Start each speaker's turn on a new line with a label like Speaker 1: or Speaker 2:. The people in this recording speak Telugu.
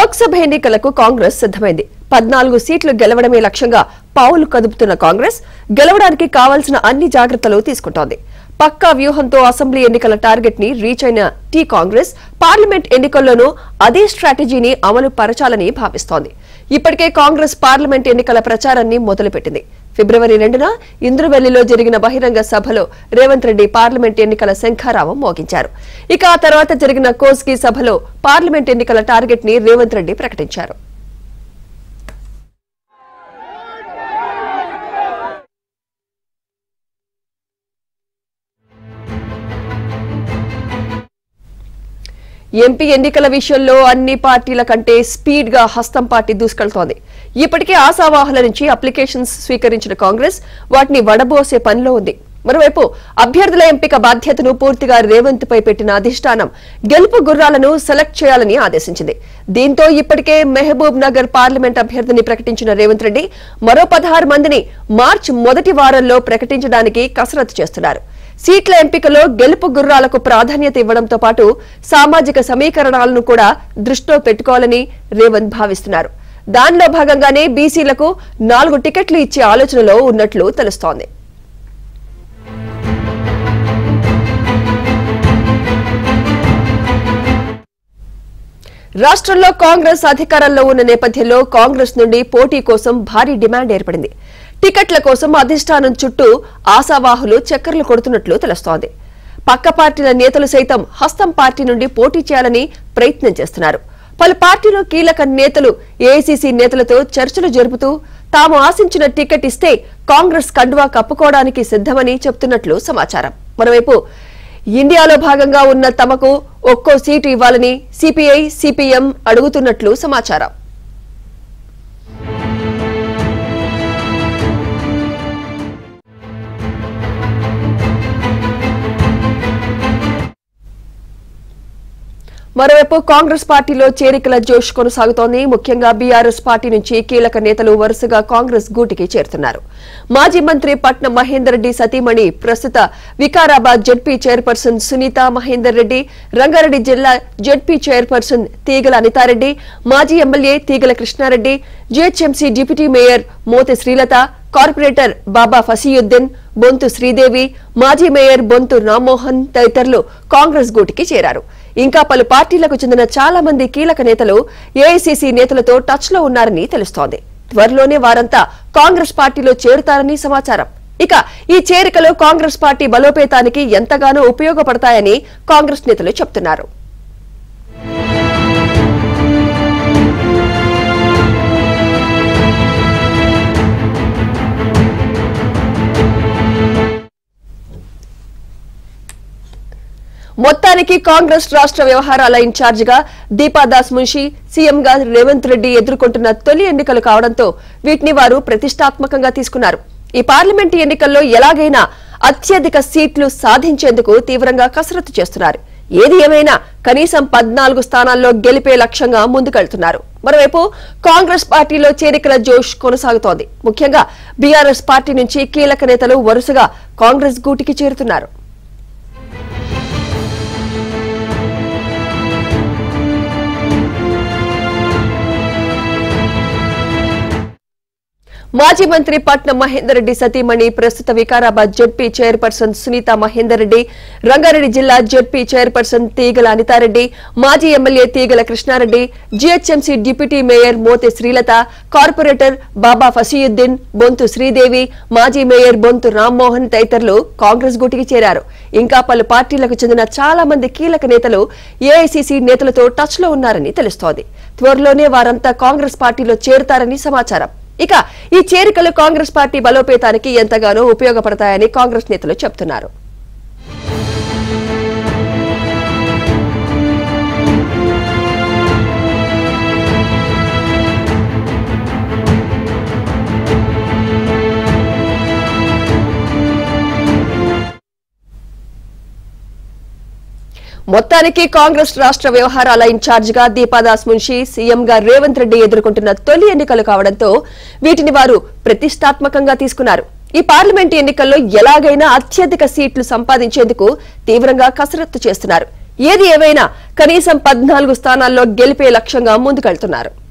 Speaker 1: లోక్సభ ఎన్నికలకు కాంగ్రెస్ సిద్దమైంది పద్నాలుగు సీట్లు గెలవడమే లక్ష్యంగా పావులు కదుపుతున్న కాంగ్రెస్ గెలవడానికి కావాల్సిన అన్ని జాగ్రత్తలు తీసుకుంటోంది పక్కా వ్యూహంతో అసెంబ్లీ ఎన్నికల టార్గెట్ ని రీచ్ అయిన టీ కాంగ్రెస్ పార్లమెంట్ ఎన్నికల్లోనూ అదే స్ట్రాటజీని అమలు పరచాలని భావిస్తోంది ఇప్పటికే కాంగ్రెస్ పార్లమెంట్ ఎన్నికల ప్రచారాన్ని మొదలుపెట్టింది ఫిబ్రవరి రెండున ఇంద్రువెల్లిలో జరిగిన బహిరంగ సభలో రేవంత్ రెడ్డి పార్లమెంట్ ఎన్నికల శంఖారావం మోగించారు ఇక ఆ తర్వాత జరిగిన కోస్గి సభలో పార్లమెంట్ ఎన్నికల టార్గెట్ ని రేవంత్ రెడ్డి ప్రకటించారు ఎంపీ ఎన్నికల విషయంలో అన్ని పార్టీల కంటే స్పీడ్ గా హస్తం పార్టీ దూసుకెళ్తోంది ఇప్పటికే ఆశావాహుల నుంచి అప్లికేషన్స్ స్వీకరించిన కాంగ్రెస్ వాటిని వడబోసే పనిలో ఉంది మరోవైపు అభ్యర్థుల ఎంపిక బాధ్యతను పూర్తిగా రేవంత్ పై పెట్టిన అధిష్టానం గెలుపు గుర్రాలను సెలెక్ట్ చేయాలని ఆదేశించింది దీంతో ఇప్పటికే మహబూబ్ నగర్ పార్లమెంట్ అభ్యర్థిని ప్రకటించిన రేవంత్ రెడ్డి మరో పదహారు మందిని మార్చి మొదటి వారంలో ప్రకటించడానికి కసరత్తు చేస్తున్నారు సీట్ల ఎంపికలో గెలుపు గుర్రాలకు ప్రాధాన్యత ఇవ్వడంతో పాటు సామాజిక సమీకరణాలను కూడా దృష్టిలో పెట్టుకోవాలని రేవంత్ భావిస్తున్నారు దానిలో భాగంగానే బీసీలకు నాలుగు టికెట్లు ఇచ్చే ఆలోచనలో ఉన్నట్లు తెలుస్తోంది రాష్ట్రంలో కాంగ్రెస్ అధికారంలో ఉన్న నేపథ్యంలో కాంగ్రెస్ నుండి పోటీ కోసం భారీ డిమాండ్ ఏర్పడింది టికెట్ల కోసం అధిష్టానం చుట్టూ ఆశావాహులు చక్కర్లు కొడుతున్నట్లు తెలుస్తోంది పక్క పార్టీల నేతలు సైతం హస్తం పార్టీ నుండి పోటీ చేయాలని ప్రయత్నం చేస్తున్నారు పలు పార్టీలు కీలక నేతలు ఏఐసీసీ నేతలతో చర్చలు జరుపుతూ తాము ఆశించిన టికెట్ ఇస్తే కాంగ్రెస్ కండువా కప్పుకోవడానికి సిద్దమని చెబుతున్నట్లు సమాచారం మరోవైపు ఇండియాలో భాగంగా ఉన్న తమకు ఒక్కో సీటు ఇవ్వాలని సిపిఐ సిపిఎం అడుగుతున్నట్లు సమాచారం మరోవైపు కాంగ్రెస్ పార్టీలో చేరికల జోష్ కొనసాగుతోంది ముఖ్యంగా బీఆర్ఎస్ పార్టీ నుంచి కీలక నేతలు వరుసగా కాంగ్రెస్ గూటికి చేరుతున్నారు మాజీ మంత్రి పట్నం మహేందర్ రెడ్డి సతీమణి ప్రస్తుత వికారాబాద్ జడ్పీ చైర్పర్సన్ సునీత మహేందర్ రెడ్డి రంగారెడ్డి జిల్లా జడ్పీ చైర్పర్సన్ తీగల అనితారెడ్డి మాజీ MLA Teegala Krishna Reddy GHMC deputy mayor Moti Srilatha corporator Baba Fasiuddin Bonthu Sridevi మాజీ మేయర్ బొంతు రామ్మోహన్ తదితరులు కాంగ్రెస్ గూటికి చేరారు ఇంకా పలు పార్టీలకు చెందిన చాలా మంది కీలక నేతలు ఏఐసీసీ నేతలతో టచ్ లో ఉన్నారని తెలుస్తోంది త్వరలోనే వారంతా కాంగ్రెస్ పార్టీలో చేరుతారని సమాచారం ఇక ఈ చేరికలు కాంగ్రెస్ పార్టీ బలోపేతానికి ఎంతగానో ఉపయోగపడతాయని కాంగ్రెస్ నేతలు చెబుతున్నారు మొత్తానికి కాంగ్రెస్ రాష్ట్ర వ్యవహారాల ఇన్ఛార్జిగా దీపాదాస్ మున్షి సీఎంగా రేవంత్ రెడ్డి ఎదుర్కొంటున్న తొలి ఎన్నికలు కావడంతో వీటిని వారు ప్రతిష్టాత్మకంగా తీసుకున్నారు ఈ పార్లమెంటు ఎన్నికల్లో ఎలాగైనా అత్యధిక సీట్లు సాధించేందుకు తీవ్రంగా కసరత్తు చేస్తున్నారు ఏది ఏమైనా కనీసం పద్నాలుగు స్థానాల్లో గెలిపే లక్ష్యంగా ముందుకెళ్తున్నారు మరోవైపు కాంగ్రెస్ పార్టీలో చేరికల జోష్ కొనసాగుతోంది ముఖ్యంగా బీఆర్ఎస్ పార్టీ నుంచి కీలక నేతలు వరుసగా కాంగ్రెస్ గూటికి చేరుతున్నారు మాజీ మంత్రి పట్నం మహేందర్ రెడ్డి సతీమణి ప్రస్తుత వికారాబాద్ జడ్పీ చైర్పర్సన్ సునీత మహేందర్ రెడ్డి రంగారెడ్డి జిల్లా జడ్పీ చైర్పర్సన్ తీగల అనితారెడ్డి మాజీ MLA Teegala Krishna Reddy GHMC deputy mayor Mothe Srilatha corporator Baba Fasiuddin Bonthu Sridevi మాజీ మేయర్ బొంతు రామ్మోహన్ తదితరులు కాంగ్రెస్ గూటికి చేరారు ఇంకా పలు పార్టీలకు చెందిన చాలా మంది కీలక నేతలు ఏఐసీసీ నేతలతో టచ్ లో ఉన్నారని తెలుస్తోంది త్వరలోనే వారంతా కాంగ్రెస్ పార్టీలో చేరుతారని సమాచారం ఇక ఈ చేరికలు కాంగ్రెస్ పార్టీ బలోపేతానికి ఎంతగానో ఉపయోగపడతాయని కాంగ్రెస్ నేతలు చెబుతున్నారు మొత్తానికి కాంగ్రెస్ రాష్ట్ర వ్యవహారాల ఇన్ఛార్జిగా దీపాదాస్ మున్షి సీఎంగా రేవంత్ రెడ్డి ఎదుర్కొంటున్న తొలి ఎన్నికలు కావడంతో వీటిని వారు ప్రతిష్టాత్మకంగా తీసుకున్నారు ఈ పార్లమెంట్ ఎన్నికల్లో ఎలాగైనా అత్యధిక సీట్లు సంపాదించేందుకు తీవ్రంగా కసరత్తు చేస్తున్నారు ఏది ఏవైనా కనీసం పద్నాలుగు స్థానాల్లో గెలిపే లక్ష్యంగా ముందుకెళ్తున్నారు